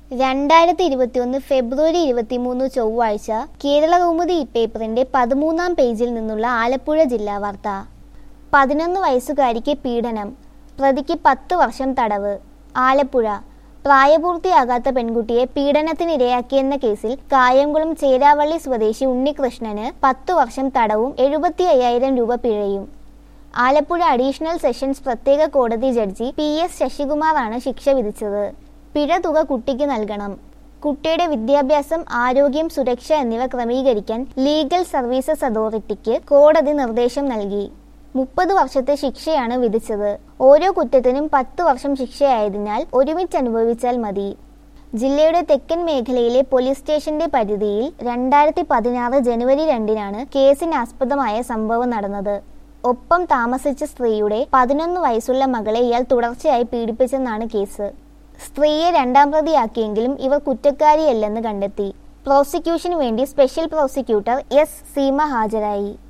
രണ്ടായിരത്തി ഇരുപത്തിയൊന്ന് ഫെബ്രുവരി ഇരുപത്തിമൂന്ന് ചൊവ്വാഴ്ച കേരള കൗമുദി പേപ്പറിന്റെ പതിമൂന്നാം പേജിൽ നിന്നുള്ള ആലപ്പുഴ ജില്ലാ വാർത്ത പതിനൊന്ന് വയസ്സുകാരിക്ക് പീഡനം പ്രതിക്ക് പത്ത് വർഷം തടവ് ആലപ്പുഴ പ്രായപൂർത്തിയാകാത്ത പെൺകുട്ടിയെ പീഡനത്തിനിരയാക്കിയെന്ന കേസിൽ കായംകുളം ചേരാവള്ളി സ്വദേശി ഉണ്ണികൃഷ്ണന് പത്തു വർഷം തടവും എഴുപത്തി അയ്യായിരം രൂപ പിഴയും ആലപ്പുഴ അഡീഷണൽ സെഷൻസ് പ്രത്യേക കോടതി ജഡ്ജി പി എസ് ശശികുമാറാണ് ശിക്ഷ വിധിച്ചത് പിഴ തുക കുട്ടിക്ക് നൽകണം കുട്ടിയുടെ വിദ്യാഭ്യാസം ആരോഗ്യം സുരക്ഷ എന്നിവ ക്രമീകരിക്കാൻ ലീഗൽ സർവീസസ് അതോറിറ്റിക്ക് കോടതി നിർദ്ദേശം നൽകി മുപ്പത് വർഷത്തെ ശിക്ഷയാണ് വിധിച്ചത് ഓരോ കുറ്റത്തിനും പത്ത് വർഷം ശിക്ഷയായതിനാൽ ഒരുമിച്ച് അനുഭവിച്ചാൽ മതി ജില്ലയുടെ തെക്കൻ മേഖലയിലെ പോലീസ് സ്റ്റേഷന്റെ പരിധിയിൽ രണ്ടായിരത്തി പതിനാറ് ജനുവരി രണ്ടിനാണ് കേസിനാസ്പദമായ സംഭവം നടന്നത് ഒപ്പം താമസിച്ച സ്ത്രീയുടെ പതിനൊന്ന് വയസ്സുള്ള മകളെ ഇയാൾ തുടർച്ചയായി പീഡിപ്പിച്ചെന്നാണ് കേസ് സ്ത്രീയെ രണ്ടാം പ്രതിയാക്കിയെങ്കിലും ഇവർ കുറ്റക്കാരിയല്ലെന്ന് കണ്ടെത്തി പ്രോസിക്യൂഷനു വേണ്ടി സ്പെഷ്യൽ പ്രോസിക്യൂട്ടർ എസ് സീമ ഹാജരായി